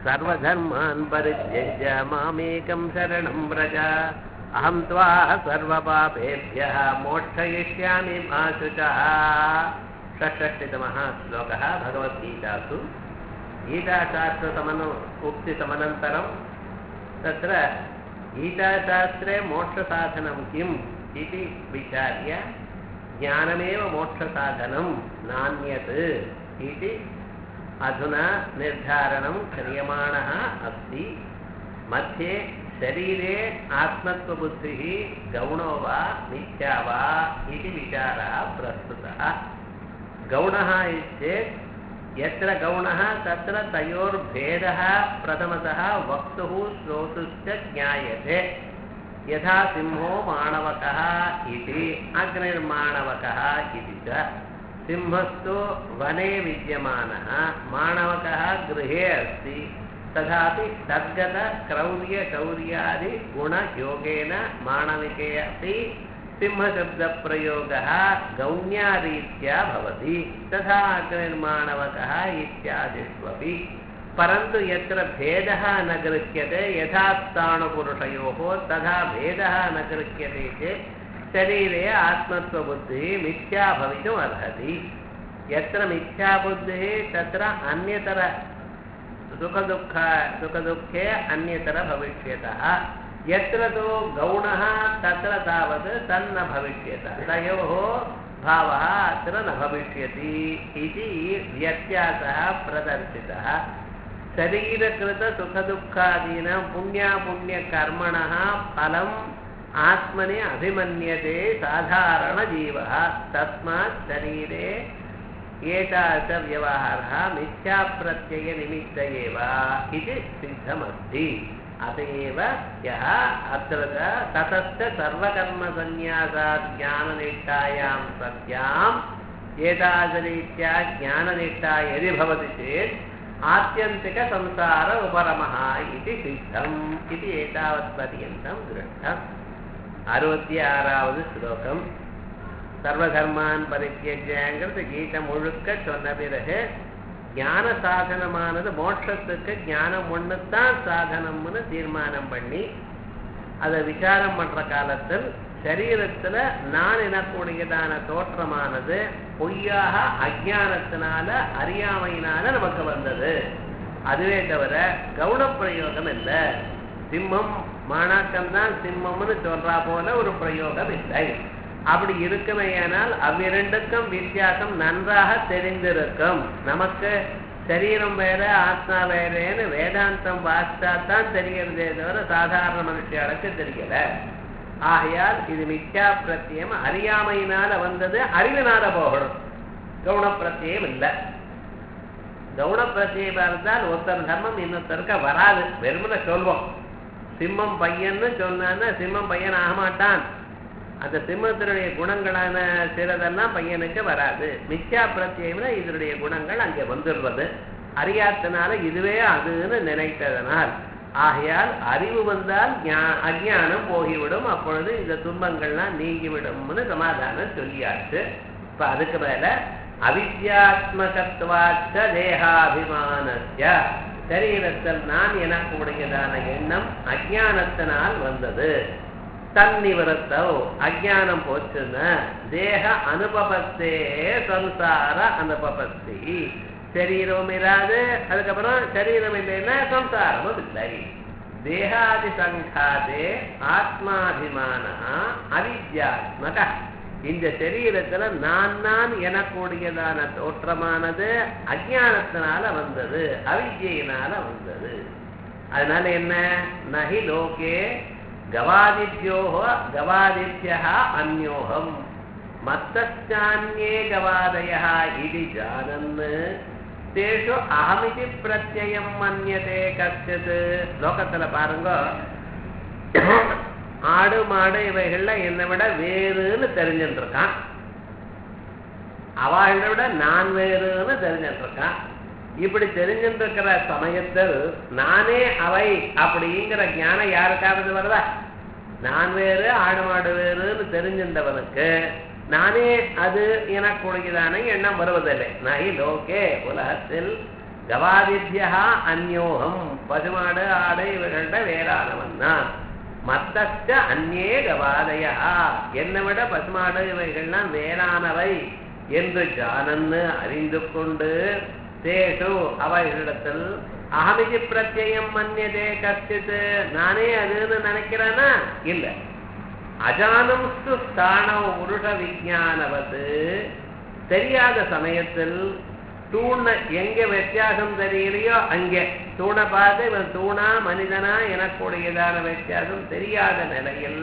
सर्वधर्मान् परित्यज्य मामेकं शरणं व्रज अहं त्वा सर्वपापेभ्यः मोक्षयिष्यामि मा शुचः षष्षष्टितमः श्लोकः भगवद्गीतासु गीताशास्त्रसमनु उक्तिसमनन्तरं तत्र गीताशास्त्रे मोक्षसाधनं किम् इति विचार्य ज्ञानमेव मोक्षसाधनं नान्यत् इति अधुना निर्धारणं क्रियमाणः अस्ति मध्ये शरीरे आत्मत्वबुद्धिः गौणो वा मिथ्या वा इति विचारः प्रस्तुतः गौणः चेत् यत्र गौणः तत्र तयोर्भेदः प्रथमतः वक्तुः श्रोतुश्च ज्ञायते यथा सिंहो माणवकः इति अग्निर्माणवकः इति च सिंहस्तु वने विद्यमानः माणवकः गृहे अस्ति तथापि तद्गतक्रौर्यशौर्यादिगुणयोगेन माणविके अपि सिंहशब्दप्रयोगः गौण्यारीत्या भवति तथा अग्निर्माणवकः इत्यादिष्वपि परन्तु यत्र भेदः न गृह्यते यथा स्थाणुपुरुषयोः तथा भेदः न गृह्यते चेत् शरीरे आत्मत्वबुद्धिः मिथ्या भवितुम् अर्हति यत्र मिथ्याबुद्धिः तत्र अन्यतर सुखदुःख सुखदुःखे अन्यतर भविष्यतः यत्र तु गौणः तत्र तावत् तन्न भविष्यत तयोः भावः अत्र न भविष्यति इति व्यत्यासः प्रदर्शितः शरीरकृतसुखदुःखादीनां पुण्यापुण्यकर्मणः फलम् आत्मनि अभिमन्यते साधारणजीवः तस्मात् शरीरे एतादृशव्यवहारः मिथ्याप्रत्ययनिमित्त एव इति सिद्धमस्ति अत एव यः अत्र ततश्च सर्वकर्मसन्न्यासात् ज्ञाननिष्ठायां सत्याम् एतादृशरीत्या ज्ञाननिष्ठा यदि भवति चेत् आत्यन्तिकसंसार उपरमः इति सिद्धम् इति एतावत्पर्यन्तं दृष्टम् அறுபத்தி ஆறாவது ஸ்லோகம் சர்வதர்மான் பரித்தியஜங்கிறது கீதை முழுக்க சொன்ன பிறகு ஞான சாதனமானது மோட்சத்துக்கு ஞானம் ஒன்று தான் சாதனம்னு தீர்மானம் பண்ணி அதை விசாரம் பண்ற காலத்தில் சரீரத்துல நான் எனக்கூடியதான தோற்றமானது பொய்யாக அஜானத்தினால அறியாமையினால நமக்கு வந்தது அதுவே தவிர கவுனப்பிரயோகம் இல்லை சிம்மம் மாணாக்கம் தான் சிம்மம்னு சொல்றா போல ஒரு பிரயோகம் இல்லை அப்படி இருக்குமேயானால் அவ்விரண்டுக்கும் வித்தியாசம் நன்றாக தெரிந்திருக்கும் நமக்கு சரீரம் வேற ஆத்மா வேறேன்னு வேதாந்தம் வாசித்தா தான் தெரியறதே தவிர சாதாரண மனுஷியாளுக்கு தெரியல ஆகையால் இது மித்யா பிரத்தியம் அறியாமையினால வந்தது அறிவினால போகணும் கவுனப்பிரத்தியம் இல்லை கவுனப்பிரத்தியமா இருந்தால் ஒருத்தர் தர்மம் இன்னொருத்தருக்க வராது வெறுமனை சொல்வோம் சிம்மம் பையன்னு சொன்னான்னா சிம்மம் பையன் ஆக மாட்டான் அந்த சிம்மத்தினுடைய குணங்களான சிலதெல்லாம் பையனுக்கு வராது மித்யா பிரத்யம்னா இதனுடைய குணங்கள் அங்கே வந்துடுறது அறியாத்தனால இதுவே அதுன்னு நினைத்ததனால் ஆகையால் அறிவு வந்தால் அஜானம் போகிவிடும் அப்பொழுது இந்த துன்பங்கள்லாம் நீங்கிவிடும்னு சமாதானம் சொல்லியாச்சு இப்ப அதுக்கு மேல அவித்யாத்மகத்வாச்ச தேகாபிமானஸ்ய சரீரத்தில் நான் எனக்குடையதான எண்ணம் அஜானத்தினால் வந்தது தன்னிவரத்தோ அஜானம் போச்சுன்னா தேக அனுபவத்தே சம்சார அனுபவத்தி சரீரம் இராது அதுக்கப்புறம் சரீரம் இல்லைன்னா சம்சாரமும் இல்லை தேகாதி சங்காதே ஆத்மாபிமான அவித்யாத்மக இந்த சரீரத்துல நான் நான் எனக்கூடியதான தோற்றமானது அஜானத்தினால வந்தது அவித்யினால வந்தது அதனால என்ன நகி லோகே கவாதித்யோஹோ கவாதித்யா அந்யோகம் மத்தானியே கவாதயா இது ஜானன் தேஷு அகமிதி பிரத்யம் மன்யதே கஷ்டத்து லோகத்துல பாருங்க ஆடு மாடு இவைகள்ல என்னை விட வேறுன்னு தெரிஞ்சுட்டு இருக்கான் அவளை விட நான் வேறுன்னு தெரிஞ்சுட்டு இருக்கான் இப்படி தெரிஞ்சுட்டு இருக்கிற சமயத்தில் நானே அவை அப்படிங்கிற ஞானம் யாருக்காவது வருதா நான் வேறு ஆடு மாடு வேறுன்னு தெரிஞ்சின்றவனுக்கு நானே அது எனக்குடையதான எண்ணம் வருவதில்லை நகி லோகே உலகத்தில் கவாதித்யா அந்யோகம் பசுமாடு ஆடு இவர்கள்ட்ட வேறானவன் தான் மத்தச்ச அந்நே கவாதயா என்னை விட பசுமாடு இவைகள்லாம் வேறானவை என்று ஜானன்னு அறிந்து கொண்டு தேஷு அவைகளிடத்தில் அகமிதி பிரத்யம் மன்யதே கச்சித்து நானே அதுன்னு நினைக்கிறேனா இல்லை அஜானம்ஸ்து ஸ்தானம் புருஷ விஜானவது தெரியாத சமயத்தில் தூண எங்க வித்தியாசம் தெரியலையோ அங்கே தூணை பார்த்து இவன் தூணா மனிதனா எனக்குடையதான வித்தியாசம் தெரியாத நிலையில்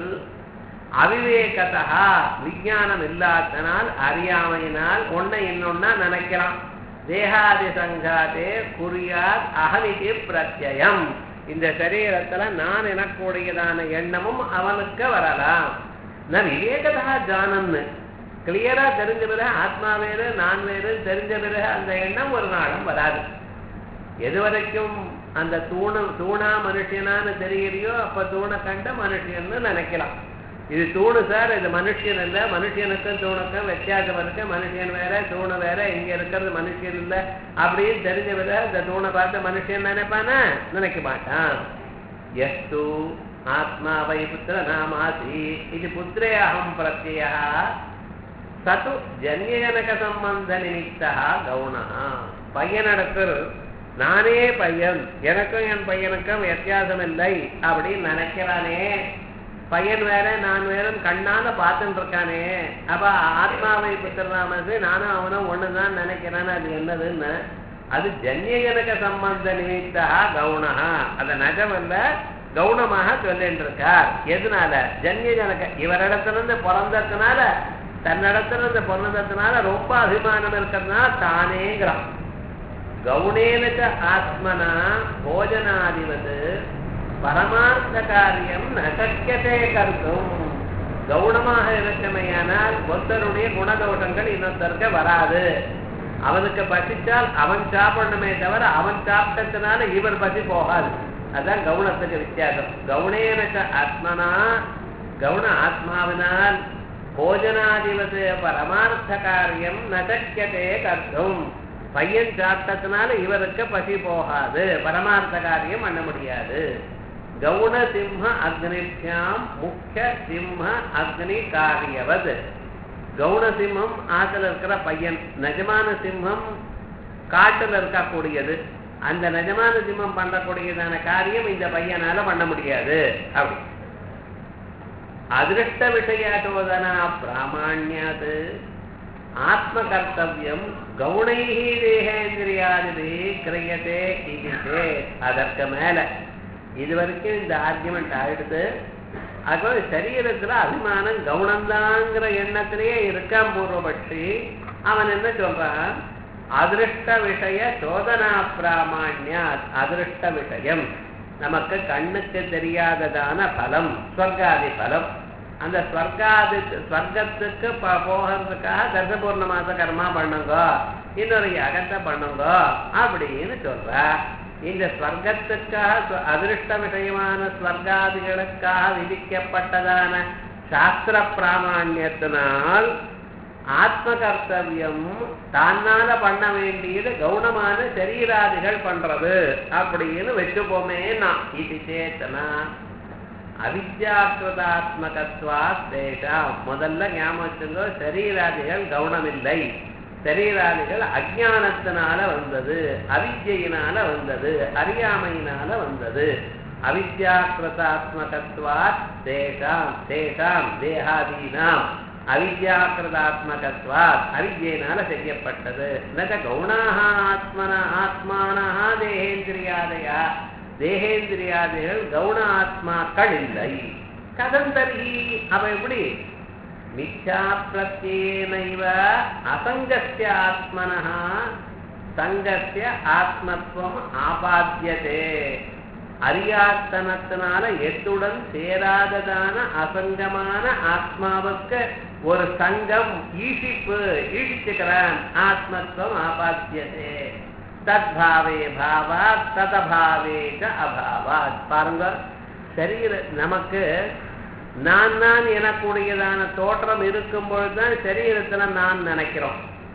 அவிவேகதா விஞ்ஞானம் இல்லாதனால் அறியாமையினால் ஒன்னை இன்னொன்னா நினைக்கிறான் தேகாதி சங்காதே குறியாத் அகமிதி பிரத்யம் இந்த சரீரத்துல நான் எனக்குடையதான எண்ணமும் அவனுக்கு வரலாம் நான் விவேகதா ஜானன்னு கிளியரா தெரிஞ்ச பிறகு ஆத்மா வேறு நான் வேறு தெரிஞ்ச பிறகு அந்த எண்ணம் ஒரு நாளும் வராது எது வரைக்கும் அந்த தூண தூணா மனுஷனான்னு தெரியலையோ அப்ப தூணை கண்ட மனுஷன்னு நினைக்கலாம் இது தூணு சார் இது மனுஷன் இல்லை மனுஷனுக்கும் தூணுக்கும் வித்தியாசம் இருக்கு மனுஷன் வேற தூணு வேற இங்க இருக்கிறது மனுஷன் இல்லை அப்படின்னு தெரிஞ்ச விட இந்த தூணை பார்த்து மனுஷன் நினைப்பானா நினைக்க மாட்டான் எஸ்து ஆத்மா வை புத்திர நாமாசி இது புத்திரே அகம் பிரத்யா சத்து ஜன்யஜனக சம்பந்த நிமித்தா கவுனா பையன் நடக்கிறது நானே பையன் எனக்கும் என் பையனுக்கும் வித்தியாசம் இல்லை அப்படின்னு நினைக்கிறானே பையன் வேற நான் வேற கண்ணால பார்த்துட்டு இருக்கானே அப்ப ஆத்மாவை புத்திரநாமது நானும் அவனும் ஒண்ணுதான் நினைக்கிறேன்னு அது என்னதுன்னு அது ஜன்யஜனக சம்பந்த நிமித்தா கவுனா அது நஜமல்ல கவுனமாக சொல்லிட்டு இருக்கார் எதனால ஜன்யஜனக இவரிடத்துல இருந்து பிறந்ததுனால தன்னிடத்துல இருந்து பிறந்ததுனால ரொம்ப அபிமானம் இருக்கிறதுனால தானேங்கிறான் கவுனேனச்ச ஆத்மனா போஜனாதிவது பரமார்த்த காரியம் நசக்கியதே கருத்தும் கவுனமாக இருக்கமையானால் ஒருத்தருடைய குணதோஷங்கள் இன்னொருத்தருக்கு வராது அவனுக்கு பசிச்சால் அவன் சாப்பிடணுமே தவிர அவன் சாப்பிட்டதுனால இவர் பசி போகாது அதான் கவுனத்துக்கு வித்தியாசம் கவுனேனச்ச ஆத்மனா கவுன ஆத்மாவினால் போஜனாதிபது பரமார்த்த காரியம் நசக்கியதே கர்த்தும் பையன் சாப்பிட்டதுனால இவருக்கு பசி போகாது பரமார்த்த காரியம் பண்ண முடியாது கவுன சிம்ம அக்னிபியாம் முக்கிய சிம்ம அக்னி காரியவது கவுன சிம்மம் ஆத்துல இருக்கிற பையன் நிஜமான சிம்மம் காட்டுல இருக்கக்கூடியது அந்த நிஜமான சிம்மம் பண்ணக்கூடியதான காரியம் இந்த பையனால பண்ண முடியாது அப்படி அதிருஷ்ட விஷயாட்டோதனா பிராமணியாது ஆத்ம கர்த்தவியம் கவுனை தேகேந்திரியாதி கிரியதே இது அதற்கு மேல இது வரைக்கும் இந்த ஆர்குமெண்ட் ஆயிடுது அதுபோல சரீரத்துல அபிமானம் கவுனந்தாங்கிற எண்ணத்திலேயே இருக்கான் பூர்வபட்சி அவன் என்ன சொல்றான் அதிருஷ்ட விஷய சோதனா பிராமணியா அதிருஷ்ட விஷயம் நமக்கு கண்ணுக்கு தெரியாததான பலம் ஸ்வர்காதி பலம் அந்த ஸ்வர்காதி ஸ்வர்க்கத்துக்கு போகிறதுக்காக தசபூர்ண மாச கர்மா பண்ணுங்க இன்னொரு யாகத்தை பண்ணுங்க அப்படின்னு சொல்ற இந்த ஸ்வர்க்கத்துக்காக அதிருஷ்ட விஷயமான ஸ்வர்காதிகளுக்காக விதிக்கப்பட்டதான சாஸ்திர பிராமணியத்தினால் ஆத்ம கர்த்தவியம் தானால பண்ண வேண்டியது கவுனமான சரீராதிகள் பண்றது அப்படின்னு வச்சுப்போமே நான் இது சேத்தனா அவித்யாக்கிருதாத்மகத்வா தேஷா முதல்ல ஞாபகம் வச்சுங்க சரீராதிகள் கவுனமில்லை சரீராதிகள் அஜானத்தினால வந்தது அவித்யினால வந்தது அறியாமையினால வந்தது அவித்யாக்கிருதாத்மகத்வா தேஷாம் தேஷாம் தேகாதீனாம் அவித்யாக்கிருதாத்மகத்வாத் அவித்யினால செய்யப்பட்டது நக கவுணாக ஆத்மன ஆத்மானஹ தேகேந்திரியாதயா தேகேந்திரியாதிகள் கவுண ஆத்மாக்கள் இல்லை கதந்தரி அவ எப்படி மிச்சா பிரத்யேனைவ அசங்கஸ்ய ஆத்மனः சங்கஸ்ய ஆத்மத்துவம் ஆபாத்தியதே அறியாத்தனத்தினால எத்துடன் சேராததான அசங்கமான ஆத்மாவுக்கு ஒரு சங்கம் ஈஷிப்பு ஈஷிச்சுக்கிறான் ஆத்மத்துவம் ஆபாத்தியதே தத்பாவே பாவாத் ததபாவே ச அபாவாத் பாருங்க சரீர நமக்கு நான் நான் எனக்குடையதான தோற்றம் இருக்கும் பொழுதுதான் சரீரத்துல நான் நினைக்கிறோம்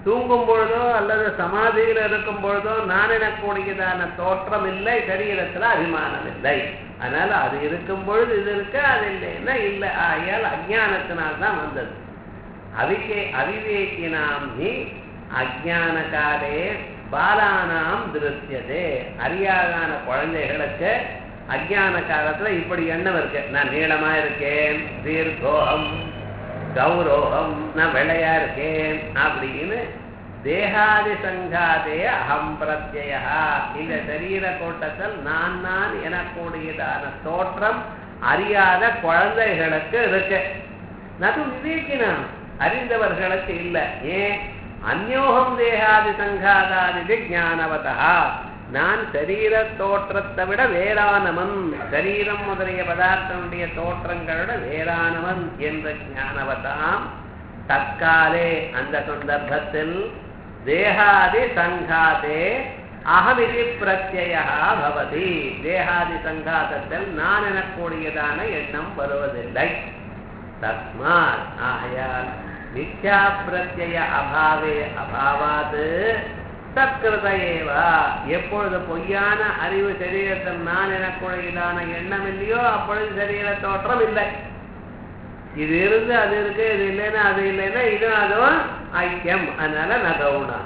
தூங்கும் பொழுதோ அல்லது சமாதியில் இருக்கும் பொழுதோ நான் எனக்கூடியதான தோற்றம் இல்லை சரீரத்துல அபிமானம் இல்லை அதனால அது இருக்கும் பொழுது இது இருக்கு அது இல்லைன்னா இல்லை ஆகையால் அஜானத்தினால்தான் வந்தது அவிகே அவிவேகினாம் ஹி அஜானகாலே பாலானாம் திருத்தியதே அறியாதான குழந்தைகளுக்கு அஜான காலத்துல இப்படி எண்ணம் இருக்கு நான் நீளமா இருக்கேன் தீர்க்கோகம் கௌரோகம் நான் வெள்ளையா இருக்கேன் அப்படின்னு தேகாதி சங்காதே அகம் பிரத்யா இந்த சரீர கோட்டத்தில் நான் நான் எனக்கூடியதான தோற்றம் அறியாத குழந்தைகளுக்கு இருக்கு நது விவேக்கினான் அறிந்தவர்களுக்கு இல்லை ஏன் அந்யோகம் தேகாதி சங்காதாதி ஞானவதா நான் சரீர தோற்றத்தை விட வேறானவன் சரீரம் முதலிய பதார்த்தனுடைய தோற்றங்களோட வேறானவன் என்ற ஞானவதாம் தற்காலே அந்த சந்தர்ப்பத்தில் தேகாதி சங்காதே அகமிதி பிரத்யா பவதி தேகாதி சங்காதத்தில் நான் எனக்கூடியதான எண்ணம் வருவதில்லை தஸ்மாத் ஆகையால் மித்யா பிரத்ய அபாவே அபாவாது சத்கிருத ஏவா எப்பொழுது பொய்யான அறிவு சரீரத்தில் நான் எனக்குடையதான எண்ணம் இல்லையோ அப்பொழுது சரீர தோற்றம் இல்லை இது இருந்து அது இருக்கு இது இல்லைன்னா அது இல்லைன்னா இது அதுவும் ஐக்கியம் அதனால நகவுணா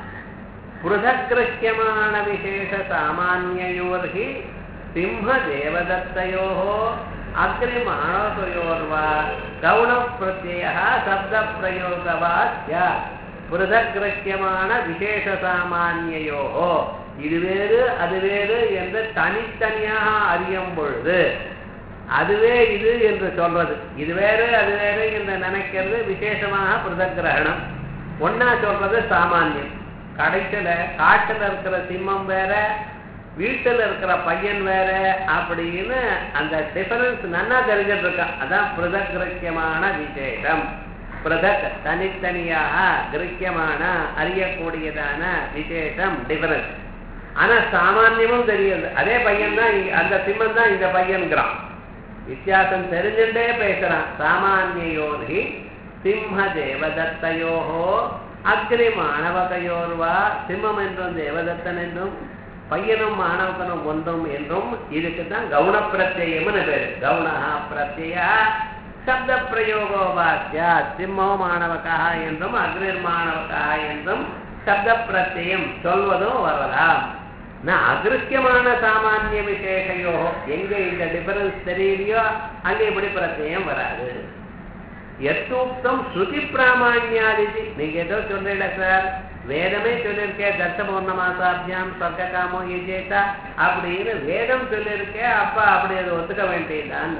பృథக்கிருஷ்யமான விசேஷ சாமானியோர்ஹி சிம்ம தேவதத்தையோ அக்னி மாணவயோர்வா கவுண பிரத்ய சப்த பிரயோகவா புரதக்கிரக்கியமான விசேஷ சாமானியோ இது வேறு அது வேறு என்று தனித்தனியாக அறியும் பொழுது அதுவே இது என்று சொல்றது இது வேறு அது வேறு என்று நினைக்கிறது விசேஷமாக பிரதக்கிரகணம் ஒன்னா சொல்றது சாமானியம் கடைசியில காட்டுல இருக்கிற சிம்மம் வேற வீட்டுல இருக்கிற பையன் வேற அப்படின்னு அந்த டிஃபரன்ஸ் நன்னா தெரிஞ்சிட்டு இருக்கான் அதான் பிரதக்கிரக்கியமான விசேஷம் பிரதக் தனித்தனியாக கிரக்கியமான அறியக்கூடியதான விசேஷம் டிஃபரன்ஸ் ஆனா சாமானியமும் தெரியுது அதே பையன் தான் அந்த சிம்மன் தான் இந்த பையன்கிறான் வித்தியாசம் தெரிஞ்சுட்டே பேசுறான் சாமானியோகி சிம்ம தேவதத்தையோகோ அக்னி மாணவகையோர்வா சிம்மம் என்றும் தேவதத்தன் என்றும் பையனும் மாணவகனும் ஒன்றும் என்றும் இதுக்கு தான் கவுன பிரத்யம்னு பேரு கவுனா பிரத்யா சப்த பிரயோகோ வாக்கியா சிம்மோ மாணவகா என்றும் அக்னிர் மாணவகா என்றும் சப்த பிரத்யம் சொல்வதும் வரலாம் நான் அதிருஷ்யமான சாமானிய விசேஷையோ எங்க இந்த டிஃபரன்ஸ் தெரியலையோ அங்க இப்படி பிரத்யம் வராது எத்தூக்தம் ஸ்ருதி பிராமாண்யாதிதி நீங்க ஏதோ சொல்றீங்களா சார் வேதமே சொல்லியிருக்கேன் தத்த பௌர்ணமாசாபியாம் சொர்க்க காமோ யஜேதா அப்படின்னு வேதம் சொல்லியிருக்கேன் அப்ப அப்படி அதை ஒத்துக்க வேண்டியதான்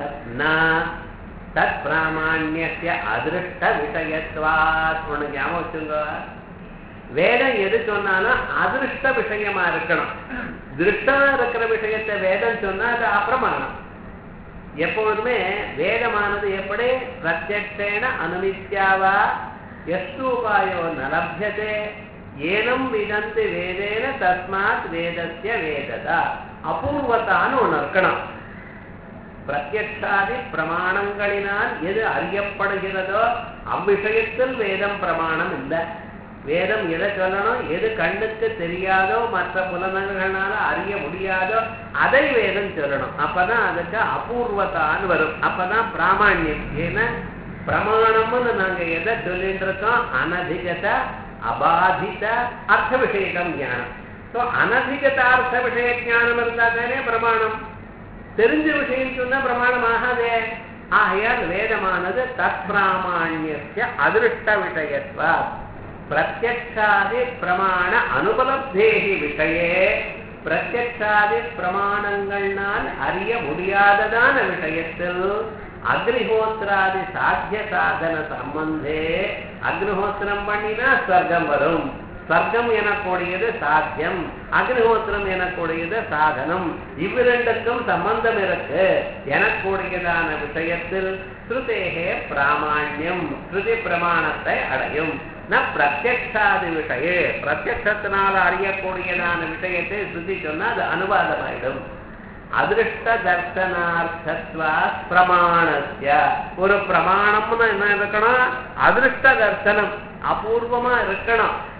தத் பிராமாண்ய அதிருஷ்ட விஷயத்வாத் ஒண்ணு ஞாபகம் வச்சுங்க வேதம் எது சொன்னாலும் அதிருஷ்ட விஷயமா இருக்கணும் திருஷ்டமா இருக்கிற விஷயத்தை வேதம் சொன்னா அது அப்பிரமாணம் எப்பொழுதுமே வேதமானது எப்படி பிரத்யக்ஷேன அனுமித்யாவா எஸ்தூபாயோ நலபியதே ஏனம் விதந்து வேதேன தஸ்மாத் வேதஸ்ய வேததா அபூர்வத்தான்னு ஒண்ணு இருக்கணும் பிரத்யக்ஷாதி பிரமாணங்களினால் எது அறியப்படுகிறதோ அவ்விஷயத்தில் வேதம் பிரமாணம் இல்லை வேதம் எதை சொல்லணும் எது கண்ணுக்கு தெரியாதோ மற்ற புலனங்களால அறிய முடியாதோ அதை வேதம் சொல்லணும் அப்பதான் அதுக்கு அபூர்வத்தான்னு வரும் அப்பதான் பிராமணியம் ஏன்னா பிரமாணம்னு நாங்க எதை சொல்லிட்டு இருக்கோம் அனதிகத அபாதித அர்த்த விஷயகம் ஞானம் ஸோ அனதிகத அர்த்த விஷய ஞானம் இருந்தா தானே பிரமாணம் தெரிஞ்ச விஷயம் சொன்னா பிரமாணம் ஆகாதே ஆகையால் வேதமானது தத் பிராமாணிய அதிருஷ்ட விஷயத்வா பிரத்யக்ஷாதி பிரமாண அனுபலப்தேகி விஷயே பிரத்யக்ஷாதி பிரமாணங்கள்னால் அறிய முடியாததான விஷயத்தில் அக்னிஹோத்திராதி சாத்திய சாதன சம்பந்தே அக்னிஹோத்திரம் பண்ணினா ஸ்வர்க்கம் வரும் ஸ்வர்க்கம் எனக்கூடியது சாத்தியம் அக்னிஹோத்திரம் எனக்கூடியது சாதனம் இவ்விரண்டுக்கும் சம்பந்தம் இருக்கு எனக்கூடியதான விஷயத்தில் ஸ்ருதேகே பிராமாண்யம் ஸ்ருதி பிரமாணத்தை அடையும் ந பிரத்யக்ஷாதி விஷயே பிரத்யக்ஷத்தினால அறியக்கூடியதான விஷயத்தை ஸ்ருதி சொன்னா அது அனுவாதமாயிடும் அதிருஷ்ட தர்சனார்த்தத்வா பிரமாணஸ்ய ஒரு பிரமாணம்னு என்ன இருக்கணும் அதிருஷ்ட தர்சனம் அபூர்வமா இருக்கணும்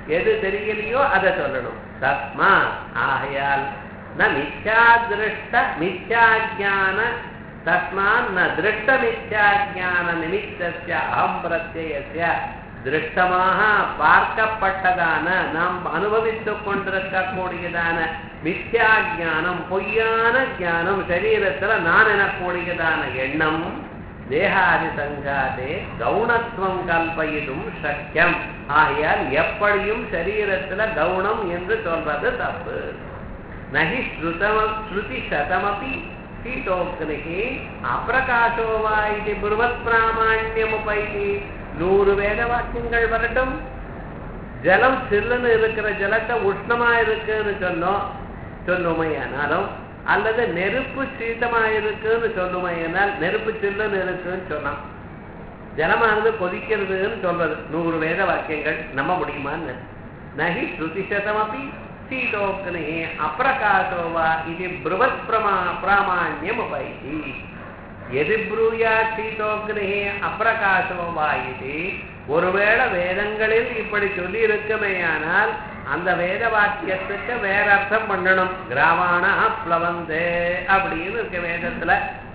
எது தெரியலையோ அதை சொல்லணும் தஸ்மா ஆகையால் ந மித்யா திருஷ்ட மித்யா ஜான தஸ்மான் ந திருஷ்ட மித்யா ஜான நிமித்தஸ்ய அகம் பிரத்யயஸ்ய திருஷ்டமாக பார்க்கப்பட்டதான நாம் அனுபவித்துக் கொண்டிருக்கக்கூடியதான மித்யா ஞானம் பொய்யான ஞானம் சரீரத்துல நான் எனக்கூடியதான எண்ணம் தேகாதி சங்காதே கவுனத்துவம் கல்பயிடும் சக்கியம் ஆகையால் எப்படியும் சரீரத்துல கவுனம் என்று சொல்றது தப்பு நகி ஸ்ருதம ஸ்ருதி சதமபி சீதோக்னிகி அப்பிரகாசோ வா இது புருவத் பிராமாண்யமுபைதி நூறு வேத வாக்கியங்கள் வரட்டும் ஜலம் சில்லுன்னு இருக்கிற ஜலத்தை உஷ்ணமா இருக்குன்னு சொன்னோம் சொல்லுமையானாலும் அல்லது நெருப்பு சீதமா இருக்குன்னு சொல்லுமையானால் நெருப்பு சில்லுன்னு இருக்குன்னு சொன்னான் ஜலமானது கொதிக்கிறதுன்னு சொல்றது நூறு வேத வாக்கியங்கள் நம்ப முடியுமான்னு நகி ஸ்ருதி சதமபி சீதோக்னி அப்பிரகாசோ வா இது பிருவத் பிரமா பிராமாண்யம் உபைதி எது ப்ரூயா சீதோக்னி அப்பிரகாசோ வா இது ஒருவேளை வேதங்களில் இப்படி சொல்லி இருக்குமேயானால் அந்த வேத வாக்கியத்துக்கு வேற அர்த்தம் பண்ணணும் கிராமாண பிளவந்தே அப்படின்னு இருக்கு வேதத்துல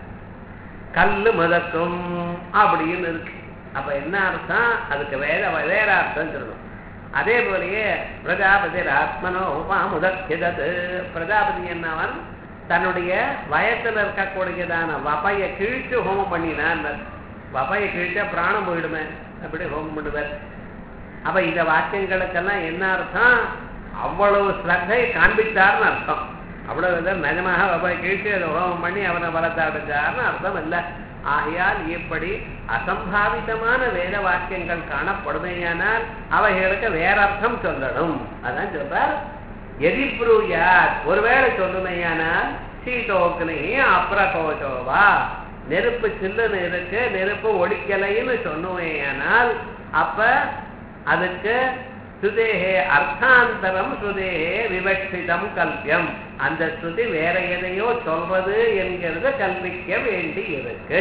கல்லு மதக்கும் அப்படின்னு இருக்கு அப்ப என்ன அர்த்தம் அதுக்கு வேத வேற அர்த்தம் சொல்லணும் அதே போலயே பிரஜாபதி ஆத்மனோ உபா முதக்கிதது பிரஜாபதி என்னவன் தன்னுடைய வயத்துல இருக்கக்கூடியதான வபைய கிழிச்சு ஹோமம் பண்ணினான் வபைய கிழிச்சா பிராணம் போயிடுமே அப்படி ஹோமம் பண்ணுவார் அப்ப இந்த வாக்கியங்களுக்கெல்லாம் என்ன அர்த்தம் அவ்வளவு ஸ்ரத்தை காண்பித்தார்னு அர்த்தம் அவ்வளவு இதை நிஜமாக வபாய் கீழ்ச்சி அதை ஹோமம் பண்ணி அவனை வளர்த்து அடைஞ்சார்னு அர்த்தம் இல்லை ஆகையால் இப்படி அசம்பாவிதமான வேத வாக்கியங்கள் காணப்படுமையானால் அவைகளுக்கு வேற அர்த்தம் சொல்லணும் அதான் சொல்றார் எதிப்ரூயார் ஒருவேளை சொல்லுமையானால் சீதோக்னி அப்ரகோஷோவா நெருப்பு சில்லுன்னு இருக்கு நெருப்பு ஒடிக்கலைன்னு சொன்னுவேயானால் அப்ப அதுக்கு சுதேகே அர்த்தாந்தரம் சுதேகே விவட்சிதம் கல்பியம் அந்த ஸ்ருதி வேற எதையோ சொல்றது என்கிறது கல்விக்க வேண்டி இருக்கு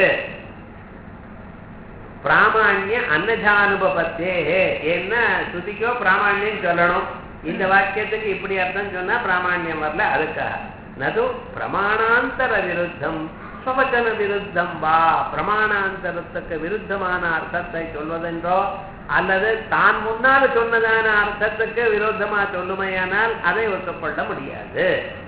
பிராமாண்ய அன்னஜானுபவத்தே என்ன ஸ்ருதிக்கோ பிராமாண்யம் சொல்லணும் இந்த வாக்கியத்துக்கு இப்படி அர்த்தம் சொன்னா பிராமாண்யம் வரல அதுக்காக நது பிரமாணாந்தர விருத்தம் ஸ்வவச்சன விருத்தம் வா பிரமாணாந்தரத்துக்கு விருத்தமான அர்த்தத்தை சொல்வதென்றோ அல்லது தான் முன்னால் சொன்னதான அர்த்தத்துக்கு விரோதமா சொல்லுமையானால் அதை ஒத்துக்கொள்ள முடியாது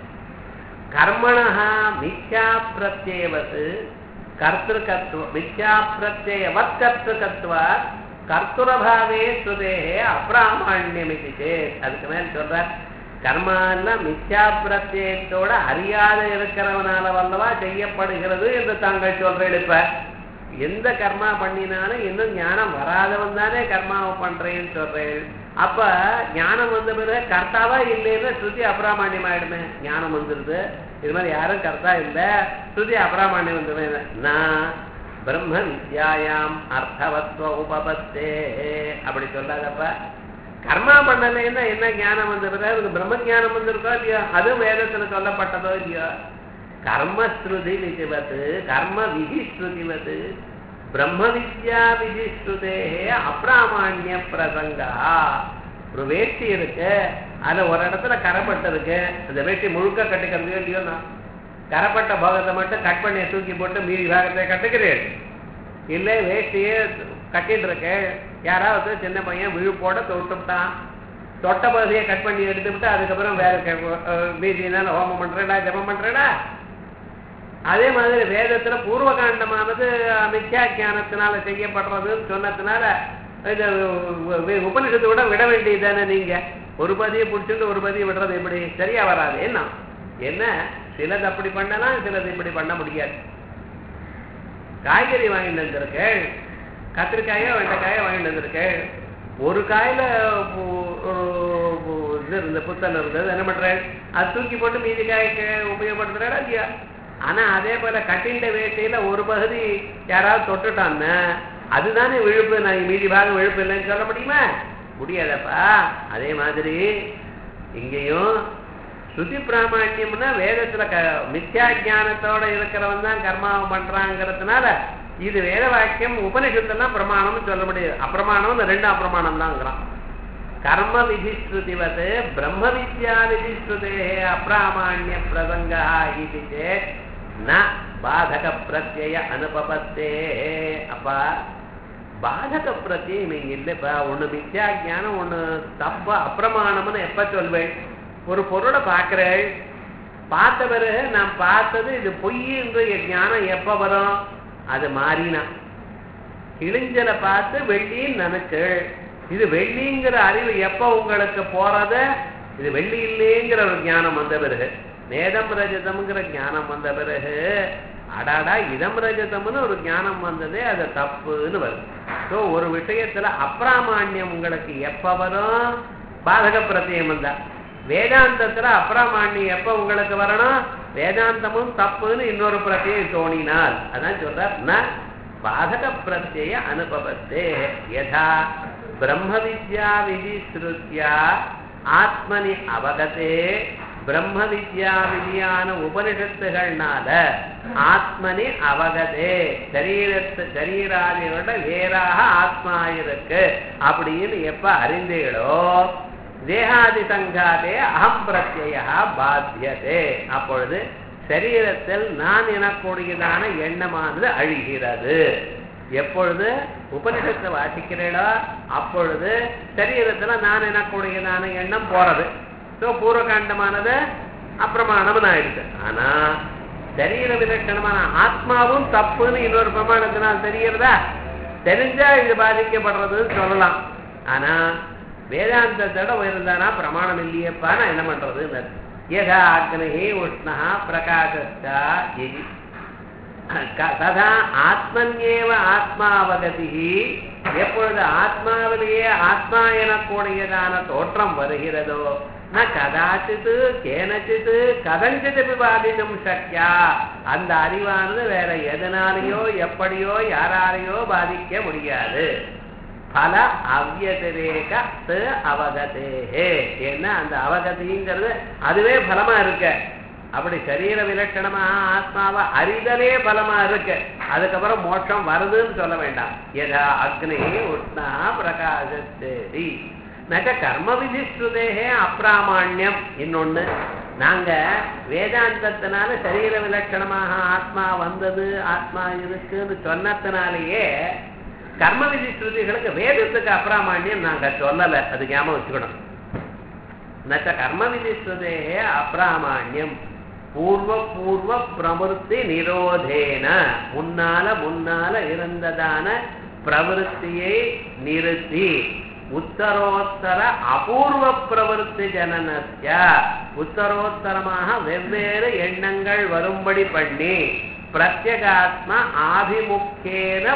கர்மணா மித்யா பிரத்யேவத்து கர்த்திருக்கத்துவ மித்யா பிரத்யேவத் கர்த்திருக்கத்துவ கர்த்துரபாவே சுதேகே அப்பிராமாண்யமிதி சேத் அதுக்கு மேல் சொல்றார் கர்மாலாம் மித்யா பிரத்யேகத்தோட அறியாத இருக்கிறவனால வல்லவா செய்யப்படுகிறது என்று தாங்கள் சொல்றேன் இப்ப எந்த கர்மா பண்ணினாலும் இன்னும் ஞானம் வராதவன் தானே கர்மாவை பண்றேன்னு சொல்றேன் அப்ப ஞானம் வந்த பிறகு கர்த்தாவா இல்லைன்னு ஸ்ருதி அப்ராமாண்யம் ஆயிடுமே ஞானம் வந்துருது இது மாதிரி யாரும் கர்த்தா இல்லை ஸ்ருதி அப்ராமாண்யம் வந்துடுமே நான் பிரம்ம வித்யாயாம் அர்த்தவத்வ உபபத்தே அப்படி சொல்லாதப்ப கர்மா பண்ணலைன்னா என்ன ஞானம் வந்திருக்கா அதுக்கு பிரம்ம ஞானம் வந்திருக்கோ இல்லையோ அதுவும் வேதத்துல சொல்லப்பட்டதோ இல்லையோ கர்மஸ்ருதி விதிவது கர்ம விதி ஸ்ருதிவது பிரம்ம வித்யா விதி ஸ்ருதே அப்ராமாண்ய பிரசங்கா ஒரு வேஷ்டி இருக்கு அதுல ஒரு இடத்துல கரைப்பட்டு இருக்கு அந்த வேஷ்டி முழுக்க கட்டிக்கிறது இல்லையோ நான் கரைப்பட்ட பாகத்தை மட்டும் கட் பண்ணி தூக்கி போட்டு மீதி பாகத்தை கட்டுக்கிறேன் இல்லை வேஷ்டியே கட்டிட்டு இருக்கேன் யாராவது சின்ன பையன் விழுப்போட தொட்டுவிட்டான் தொட்ட பகுதியை கட் பண்ணி எடுத்துவிட்டு அதுக்கப்புறம் வேற மீதினால ஹோமம் பண்றேடா ஜபம் பண்றேடா அதே மாதிரி வேதத்துல பூர்வ காண்டமானது மித்யா ஞானத்தினால செய்யப்படுறதுன்னு சொன்னதுனால இந்த உபனிஷத்தை விட விட வேண்டியது தானே நீங்க ஒரு பதியை பிடிச்சிட்டு ஒரு பதியை விடுறது எப்படி சரியா வராது என்ன என்ன சிலது அப்படி பண்ணலாம் சிலது இப்படி பண்ண முடியாது காய்கறி வாங்கிட்டு வந்திருக்கேன் கத்திரிக்காயோ வெண்டைக்காயோ வாங்கிட்டு வந்திருக்கேன் ஒரு காயில இது இருந்த புத்தல் இருந்தது என்ன பண்றேன் அது தூக்கி போட்டு மீதி காய்க்கு உபயோகப்படுத்துறா இல்லையா ஆனா அதே போல கட்டிண்ட வேட்டையில ஒரு பகுதி யாராவது தொட்டுட்டான்னு அதுதானே விழுப்பு நான் மீதி பாகம் விழுப்பு இல்லைன்னு சொல்ல முடியுமா முடியாதப்பா அதே மாதிரி இங்கேயும் ஸ்ருதி பிராமணியம்னா வேதத்துல க மித்யா ஜானத்தோட இருக்கிறவன் தான் கர்மாவை பண்றாங்கிறதுனால இது வேத வாக்கியம் உபனிஷத்தெல்லாம் பிரமாணம்னு சொல்ல முடியாது அப்பிரமாணம் இந்த ரெண்டு அப்பிரமாணம் தான்ங்கிறான் கர்ம விதிஸ்ருதிவத் பிரம்ம வித்யா விதிஸ்ருதே அப்பிராமாண்ய பிரசங்கா இது சேத் ந பாதக பிரத்யய அனுபவத்தே அப்பா பாதக பிரத்தியம் இங்க இல்லைப்பா ஒண்ணு மித்யா ஞானம் ஒண்ணு தப்ப அப்பிரமாணம்னு எப்ப சொல்வேன் ஒரு பொருளை பார்க்கிறேள் பார்த்த பிறகு நான் பார்த்தது இது பொய்ன்ற ஞானம் எப்ப வரும் அது மாறினா கிழிஞ்சலை பார்த்து வெள்ளின்னு நினைச்சு இது வெள்ளிங்கிற அறிவு எப்ப உங்களுக்கு போறத இது வெள்ளி இல்லைங்கிற ஒரு ஞானம் வந்த பிறகு நேதம் ரஜதம்ங்கிற ஞானம் வந்த பிறகு அடாடா இதம் ரஜதம்னு ஒரு ஞானம் வந்ததே அது தப்புன்னு வரும் ஸோ ஒரு விஷயத்துல அப்பிராமான்யம் உங்களுக்கு எப்ப வரும் பாதக பிரத்தியம் வந்தா வேதாந்தத்துல அப்பிராமான்யம் எப்ப உங்களுக்கு வரணும் வேதாந்தமும் தப்புன்னு இன்னொரு பிரத்தியம் தோணினால் அதான் சொல்றார் ந பாதக பிரத்யய அனுபவத்தே யதா பிரம்ம வித்யா விதிஸ்ருத்யா ஆத்மனி அவகதே பிரம்ம வித்யா விதியான உபனிஷத்துகள்னால ஆத்மனி அவகதே சரீரத்து சரீராதிகளோட வேறாக ஆத்மா இருக்கு அப்படின்னு எப்ப அறிந்தீங்களோ தேகாதி சங்காதே அகம் பிரத்யா பாத்தியதே அப்பொழுது சரீரத்தில் நான் எனக்கூடியதான எண்ணமானது அழிகிறது எப்பொழுது உபனிஷத்தை வாசிக்கிறீளோ அப்பொழுது சரீரத்துல நான் எனக்கூடியதான எண்ணம் போறது ஸோ பூர்வகாண்டமானது அப்பிரமாணம்னு ஆயிடுது ஆனா சரீர விலட்சணமான ஆத்மாவும் தப்புன்னு இன்னொரு பிரமாணத்தினால் தெரியறதா தெரிஞ்சா இது பாதிக்கப்படுறதுன்னு சொல்லலாம் ஆனா வேதாந்தத்தோட உயர்ந்தானா பிரமாணம் இல்லையப்பா நான் என்ன பண்றதுன்னு யதா அக்னி உஷ்ணா பிரகாசஸ்தா இது ததா ஆத்மன்யேவ ஆத்மாவகதி எப்பொழுது ஆத்மாவிலேயே ஆத்மா எனக்கூடியதான தோற்றம் வருகிறதோ ந கதாச்சித்து கேனச்சித்து கதஞ்சித்து விவாதினும் சக்கியா அந்த அறிவானது வேற எதனாலேயோ எப்படியோ யாராலேயோ பாதிக்க முடியாது பல அவ்யதிரேக அவகதேஹே ஏன்னா அந்த அவகதிங்கிறது அதுவே பலமா இருக்க அப்படி சரீர விலட்சணமாக ஆத்மாவை அறிதலே பலமா இருக்கு அதுக்கப்புறம் மோட்சம் வருதுன்னு சொல்ல வேண்டாம் எதா அக்னி உஷ்ணா பிரகாசத்தேதி நக கர்ம விதிஸ்ருதேகே அப்பிராமாண்யம் இன்னொன்னு நாங்க வேதாந்தத்தினால சரீர விலட்சணமாக ஆத்மா வந்தது ஆத்மா இருக்குன்னு சொன்னதுனாலேயே கர்ம விதி ஸ்ருதிகளுக்கு வேதத்துக்கு அப்பிராமாண்யம் நாங்க சொல்லல அது ஞாபகம் வச்சுக்கணும் நச்ச கர்ம விதி ஸ்ருதேகே அப்பிராமாண்யம் பூர்வ பூர்வ பிரவருத்தி நிரோதேன முன்னால முன்னால இருந்ததான பிரவருத்தியை நிறுத்தி உத்தரோத்தர அபூர்வ பிரவருத்தி ஜனனஸ்ய உத்தரோத்தரமாக வெவ்வேறு எண்ணங்கள் வரும்படி பண்ணி பிரத்யகாத்ம ஆதிமுக்கேன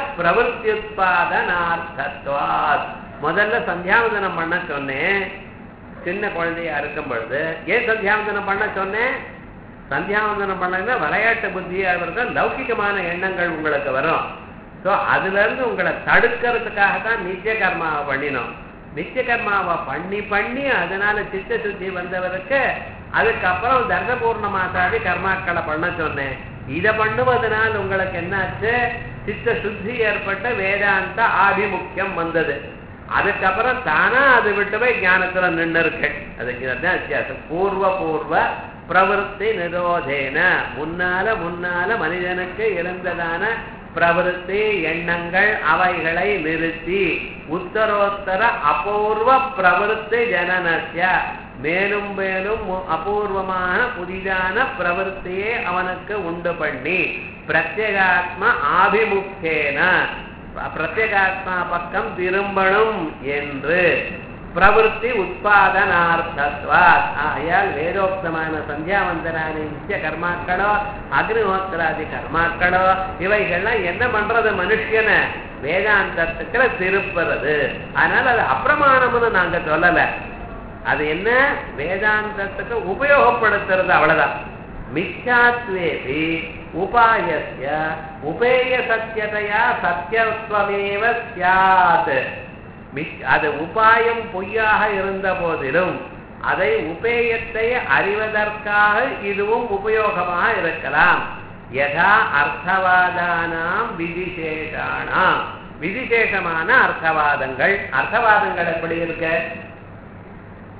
பிரவருத்தியுத்பாதனார்த்தத்வாத் முதல்ல சந்தியாவதனம் பண்ண சொன்னேன் சின்ன குழந்தையா இருக்கும் பொழுது ஏன் சந்தியாவந்தனம் பண்ண சொன்னேன் சந்தியாவந்தனம் பண்ணா விளையாட்டு புத்தியா இருக்க லௌகிகமான எண்ணங்கள் உங்களுக்கு வரும் ஸோ அதுல இருந்து உங்களை தடுக்கிறதுக்காக தான் நித்திய கர்மாவை பண்ணினோம் நித்திய கர்மாவை பண்ணி பண்ணி அதனால சித்த சுத்தி வந்தவருக்கு அதுக்கப்புறம் தர்சபூர்ணமாசாதி கர்மாக்களை பண்ண சொன்னேன் இதை பண்ணுவதனால் உங்களுக்கு என்னாச்சு சித்த சுத்தி ஏற்பட்ட வேதாந்த ஆதிமுக்கியம் வந்தது அதுக்கப்புறம் தானா அது விட்டு போய் ஞானத்துல நின்று இருக்கு அதுக்கு தான் வித்தியாசம் பூர்வ பூர்வ பிரவருத்தி நிரோதேன முன்னால முன்னால மனிதனுக்கு இருந்ததான பிரவருத்தி எண்ணங்கள் அவைகளை நிறுத்தி உத்தரோத்தர அபூர்வ பிரவருத்தி ஜனனஸ்ய மேலும் மேலும் அபூர்வமான புதிதான பிரவருத்தியை அவனுக்கு உண்டு பண்ணி பிரத்யேகாத்ம ஆபிமுக்கேன பிரத்யேகாத்மா பக்கம் திரும்பணும் என்று பிரவருத்தி உற்பாதனார்த்தத்வாத் ஆயால் வேதோக்தமான சந்தியாவந்தனான நித்திய கர்மாக்களோ அக்னிஹோத்திராதி கர்மாக்களோ இவைகள்லாம் என்ன பண்றது மனுஷனை வேதாந்தத்துக்குள்ள திருப்புறது அதனால அது அப்பிரமாணம்னு நாங்க சொல்லல அது என்ன வேதாந்தத்துக்கு உபயோகப்படுத்துறது அவ்வளவுதான் மித்யாத்வேபி உபாயஸ்ய உபேய சத்தியதையா சத்தியத்துவமேவ சியாத் அது உபாயம் பொய்யாக இருந்த போதிலும் அதை உபேயத்தை அறிவதற்காக இதுவும் உபயோகமாக இருக்கலாம் யதா அர்த்தவாதானாம் விதிசேஷானாம் விதிசேஷமான அர்த்தவாதங்கள் அர்த்தவாதங்கள் எப்படி இருக்கு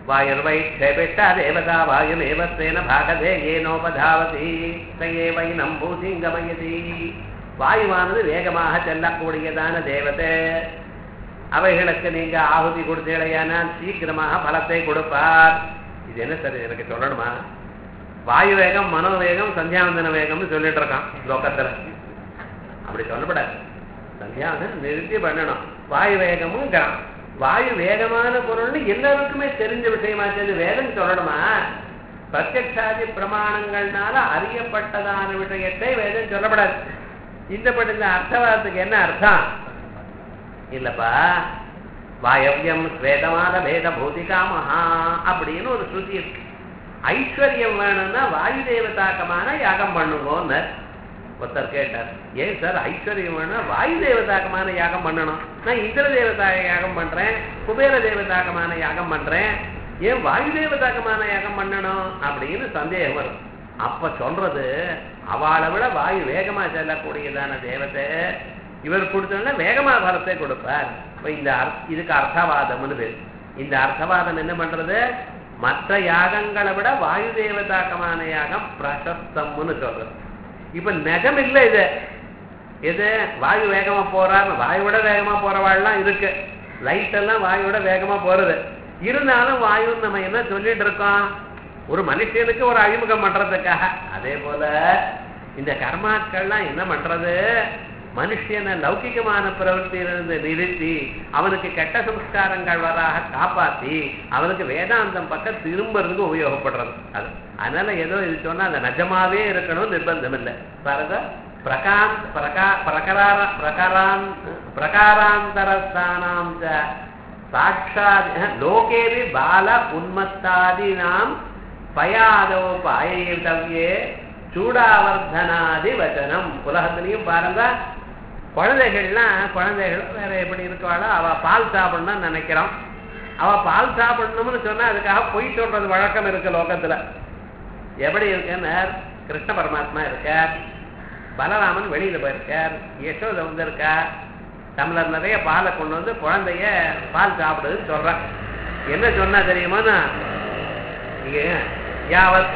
वायुर्वै क्षेपिष्टा देवता वायुमेव तेन भागधे येनोपधावति स एवैनं பூசிங்கமயதி வாயுவானது வேகமாக செல்லக்கூடியதான தேவதை அவைகளுக்கு நீங்க ஆகுதி கொடுத்தீழையானால் சீக்கிரமாக பலத்தை கொடுப்பார் இது என்ன சார் எனக்கு சொல்லணுமா வாயு வேகம் மனோவேகம் சந்தியாவந்தன வேகம்னு சொல்லிட்டு இருக்கான் லோகத்துல அப்படி சொல்லப்படாது சந்தியாவந்தனம் நிறுத்தி பண்ணணும் வாயு வேகமும் கிராம் வாயு வேகமான பொருள்னு எல்லாருக்குமே தெரிஞ்ச விஷயமாச்சு வேதம் சொல்லணுமா பிரத்யக்ஷாதி பிரமாணங்கள்னால அறியப்பட்டதான விஷயத்தை வேதம் சொல்லப்படாது இந்த பட்ட அர்த்தவாதத்துக்கு என்ன அர்த்தம் இல்லப்பா வாயவ்யம் ஸ்வேதமான வேத பூதிகா மகா அப்படின்னு ஒரு ஸ்ருதி இருக்கு ஐஸ்வர்யம் வேணும்னா வாயு தேவதாக்கமான யாகம் பண்ணுவோன்னு ஒருத்தர் கேட்டார் ஏன் சார் ஐஸ்வர்யம் வேணும் வாயு தேவதாக்கமான யாகம் பண்ணணும் நான் இந்திர தேவதாக யாகம் பண்றேன் குபேர தேவதாக்கமான யாகம் பண்றேன் ஏன் வாயு தேவதாக்கமான யாகம் பண்ணணும் அப்படின்னு சந்தேகம் வரும் அப்ப சொல்றது அவளை விட வாயு வேகமா செல்லக்கூடியதான தேவத்தை இவர் கொடுத்தோம்னா வேகமா பலத்தை கொடுப்பார் இப்ப இந்த இதுக்கு அர்த்தவாதம்னு பேர் இந்த அர்த்தவாதம் என்ன பண்றது மற்ற யாகங்களை விட வாயு தேவதாக்கமான யாகம் பிரசஸ்தம்னு சொல்றது இப்ப நெகம் இல்லை இது எது வாயு வேகமா போறாரு வாயு விட வேகமா போறவாள்லாம் இருக்கு லைட் எல்லாம் வாயு விட வேகமா போறது இருந்தாலும் வாயுன்னு நம்ம என்ன சொல்லிட்டு இருக்கோம் ஒரு மனுஷனுக்கு ஒரு அறிமுகம் பண்றதுக்காக அதே போல இந்த கர்மாக்கள்லாம் என்ன பண்றது மனுஷனை லௌகிகமான பிரவൃத்தியிலிருந்து நிறுத்தி அவனுக்கு கெட்ட சம்ஸ்காரங்கள் வராக காப்பாத்தி அவனுக்கு வேதாந்தம் பக்கம் திரும்பறதுக்கு உபயோகப்படுறது அது அதனால ஏதோ இது சொன்னா அது நிஜமாவே இருக்கணும் நிர்பந்தம் இல்லை பாருங்க பிரகாந்த் பிரகா பிரகார பிரகாரான் பிரகாராந்தரஸ்தானாம் சாட்சாத் லோகேபி பால உன்மத்தாதீனாம் பயாதோ பாயத்தவ்யே சூடாவர்தனாதி வச்சனம் உலகத்திலையும் பாருங்க குழந்தைகள்லாம் குழந்தைகள் வேற எப்படி இருக்காளோ அவ பால் சாப்பிடணும்னு நினைக்கிறோம் அவ பால் சாப்பிடணும்னு சொன்னா அதுக்காக பொய் சொல்றது வழக்கம் இருக்கு லோகத்துல எப்படி இருக்குன்னு கிருஷ்ண பரமாத்மா இருக்கார் பலராமன் வெளியில போயிருக்கார் யசோத வந்திருக்கா டம்ளர் நிறைய பாலை கொண்டு வந்து குழந்தைய பால் சாப்பிடுதுன்னு சொல்றான் என்ன சொன்னா தெரியுமாண்ணா யாவத்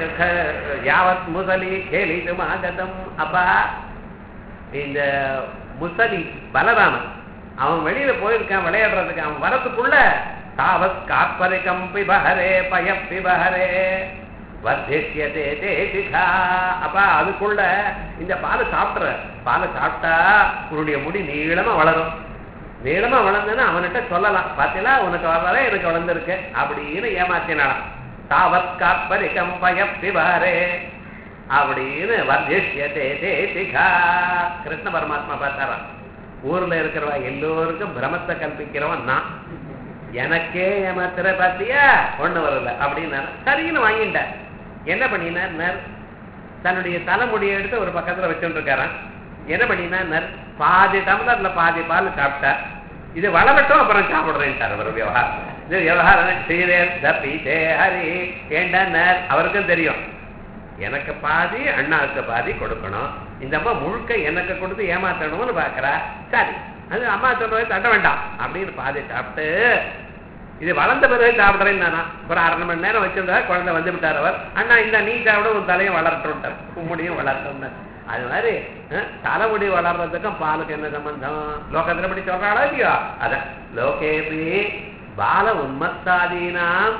யாவத் முசலி கேலிதும் ஆகதம் அப்பா இந்த முசலி பலராமன் அவன் வெளியில போயிருக்கான் விளையாடுறதுக்கு அவன் வரத்துக்குள்ள தாவத் காப்பரிகம் பிபஹரே பய பிபஹரே வர்த்திஷ்யதே தேசிகா அப்பா அதுக்குள்ள இந்த பாலை சாப்பிட்ற பாலை சாப்பிட்டா உன்னுடைய முடி நீளமா வளரும் நீளமா வளர்ந்ததுன்னா அவன்கிட்ட சொல்லலாம் பார்த்தீங்களா உனக்கு வளர எனக்கு வளர்ந்துருக்கு அப்படின்னு ஏமாத்தினாலாம் தாவத் காப்பரிகம் பய பிபஹரே அப்படின்னு வர்த்திஷ்யதே தேசிகா கிருஷ்ண பரமாத்மா பார்த்தாராம் ஊர்ல இருக்கிறவா எல்லோருக்கும் பிரமத்தை கல்பிக்கிறவன் நான் எனக்கே ஏமாத்துற பாத்தியா ஒண்ணு வரல அப்படின்னு சரின்னு வாங்கிட்டேன் என்ன பண்ணினார் தன்னுடைய தலைமுடியை எடுத்து ஒரு பக்கத்துல வச்சுட்டு இருக்காரான் என்ன பண்ணினார் பாதி டம்ளர்ல பாதி பால் சாப்பிட்டார் இது வளரட்டும் அப்புறம் சாப்பிடுறேன்ட்டார் அவர் விவகாரம் இது விவகாரம் ஸ்ரீரே ஹரி ஏண்டார் அவருக்கும் தெரியும் எனக்கு பாதி அண்ணாவுக்கு பாதி கொடுக்கணும் இந்த அம்மா முழுக்க எனக்கு கொடுத்து ஏமாத்தணும்னு பாக்குறா சரி அது அம்மா சொல்றது தட்ட வேண்டாம் அப்படின்னு பாதி சாப்பிட்டு இது வளர்ந்த பிறகு சாப்பிடுறேன்னு நானா ஒரு அரை மணி நேரம் வச்சிருந்தா குழந்தை வந்து விட்டார் அவர் அண்ணா இந்த நீ சாப்பிட உன் தலையும் வளரட்டும் முடியும் வளரட்டும் அது மாதிரி தலைமுடி வளர்றதுக்கும் பாலுக்கு என்ன சம்பந்தம் லோகத்துல படி சொல்றாளோ இல்லையோ அத லோகேபி பால உன்மத்தாதீனாம்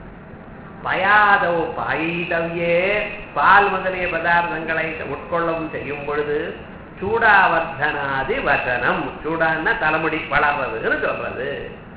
பயாதோ பாயிதவ்யே பால் முதலிய பதார்த்தங்களை உட்கொள்ளவும் செய்யும் பொழுது சூடாவர்த்தனாதி வசனம் சூடான்னா தலைமுடி வளர்றதுன்னு சொல்றது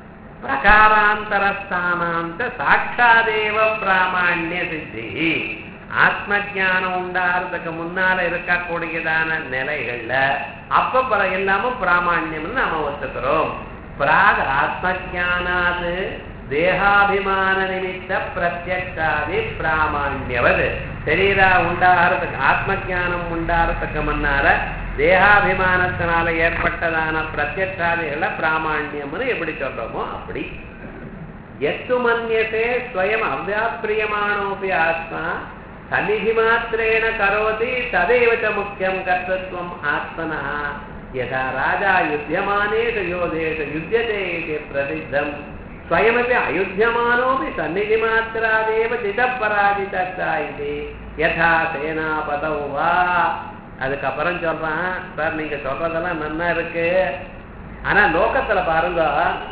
பிரகாராந்தரஸ்தானாந்த சாட்சாதேவ பிராமணிய சித்தி ஆத்ம ஜானம் உண்டாகிறதுக்கு முன்னால இருக்கக்கூடியதான நிலைகள்ல அப்ப பிற எல்லாமும் பிராமணியம்னு நாம ஒத்துக்கிறோம் பிராக் ஆத்ம ஜானாது தேகாபிமான நிமித்த பிரத்யக்ஷாதி பிராமணியவது சரீரா உண்டாகிறதுக்கு ஆத்ம ஜானம் உண்டாகிறதுக்கு முன்னால தேகாபிமானத்தினால ஏற்பட்டதான பிரத்யக்ஷாதிகளை பிராமணியம்னு எப்படி சொல்றோமோ அப்படி எத்து மன்யத்தே ஸ்வயம் அவ்யாப்பிரியமானோபி ஆத்மா சன்னிதி மாத்திரேண கரோதி ததேவ ச முக்கியம் கர்த்தத்வம் ஆத்மனா யதா ராஜா யுத்தியமானேஷ யோதேஷ யுத்தியதே இது பிரசித்தம் ஸ்வயமபி அயுத்தியமானோபி சந்நிதி மாத்திராதேவ திடப்பராதிதா இது யதா சேனாபதௌ வா அதுக்கப்புறம் சொல்றான் சார் நீங்க சொல்றதெல்லாம் நன்னா இருக்கு ஆனா லோகத்துல பாருங்க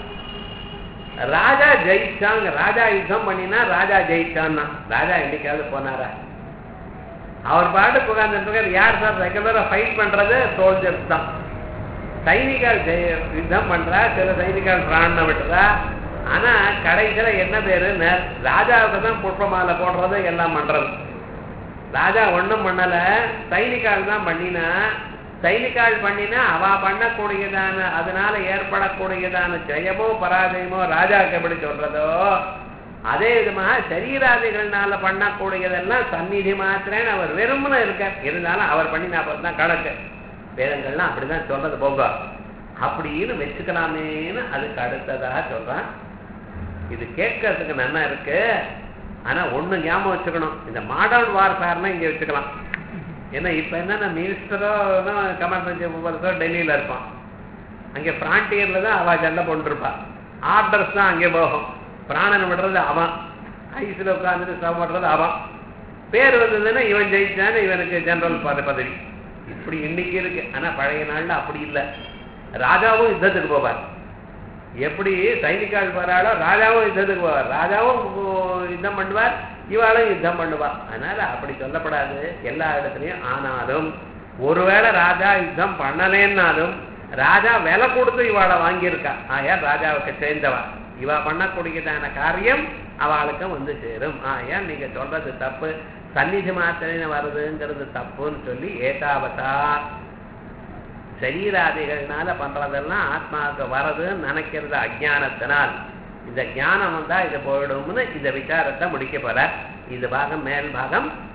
ராஜா ஜெயிச்சாங்க ராஜா யுத்தம் பண்ணினா ராஜா ஜெயிச்சான்னா ராஜா என்னைக்காவது போனாரா அவர் பாட்டுக்கு உட்கார்ந்துட்டு யார் சார் ரெகுலரா ஃபைட் பண்றது சோல்ஜர்ஸ் தான் சைனிகள் ஜெய- யுத்தம் பண்றா சில சைனிகள் பிராணம் விட்டுறா ஆனா கடைசியில என்ன பேரு ந- ராஜாவுக்கு தான் புஷ்பமாலை போடுறது எல்லாம் பண்றது ராஜா ஒண்ணும் பண்ணல சைனிகால் தான் பண்ணினா சைனிகால் பண்ணினா அவ பண்ணக்கூடியதான அதனால ஏற்படக்கூடியதான ஜெயமோ பராஜயமோ ராஜாவுக்கு எப்படி சொல்றதோ அதே விதமாக சரீராதிகள்னால பண்ணக்கூடியதெல்லாம் சந்நிதி மாத்திரேன்னு அவர் வெறுமன இருக்கார் இருந்தாலும் அவர் பண்ணினா தான் கணக்கு வேதங்கள்லாம் அப்படிதான் சொல்றது போங்க அப்படின்னு வச்சுக்கலாமேன்னு அதுக்கு அடுத்ததாக சொல்றான் இது கேட்கறதுக்கு நல்லா இருக்கு ஆனா ஒண்ணு ஞாபகம் வச்சுக்கணும் இந்த மாடர்ன் வார்ஃபேர்னா இங்க வச்சுக்கலாம் ஏன்னா இப்ப என்னன்னா மினிஸ்டரோ கமாண்ட் பஞ்சோ டெல்லியில இருப்பான் அங்க பிராண்டியர்ல தான் அவ சண்டை போட்டுருப்பா ஆர்டர்ஸ் தான் அங்கே போகும் பிராணன் விடுறது அவன் ஐஸ்ல உட்காந்துட்டு ஸ்டவ் பண்றது அவன் பேர் வந்ததுன்னா இவன் ஜெயிச்சான்னு இவனுக்கு ஜெனரல் பத பதவி இப்படி இன்னைக்கு இருக்கு ஆனா பழைய நாள்ல அப்படி இல்லை ராஜாவும் யுத்தத்துக்கு போவார் எப்படி சைனிக்கால் போறாளோ ராஜாவும் யுத்தத்துக்கு போவார் ராஜாவும் உ- யுத்தம் பண்ணுவார் இவாளும் யுத்தம் பண்ணுவா அதனால அப்படி சொல்லப்படாது எல்லா இடத்துலயும் ஆனாலும் ஒருவேளை ராஜா யுத்தம் பண்ணலேன்னாலும் ராஜா விலை கொடுத்து இவாளை வாங்கியிருக்கா ஆயா ராஜாவுக்கு சேர்ந்தவா இவா பண்ணக்கூடியதான காரியம் அவளுக்கும் வந்து சேரும் ஆயா நீங்க சொல்றது தப்பு சந்நிதி மாத்திரைன்னு வருதுங்கிறது தப்புன்னு சொல்லி ஏதாவதா சரீராதிகள்னால பண்றதெல்லாம் ஆத்மாவுக்கு வரதுன்னு நினைக்கிறது அஜானத்தினால் இந்த ஞானம் வந்தா இது போயிடும்னு இந்த விசாரத்தை முடிக்க போற இந்த பாகம் மேல் பாகம்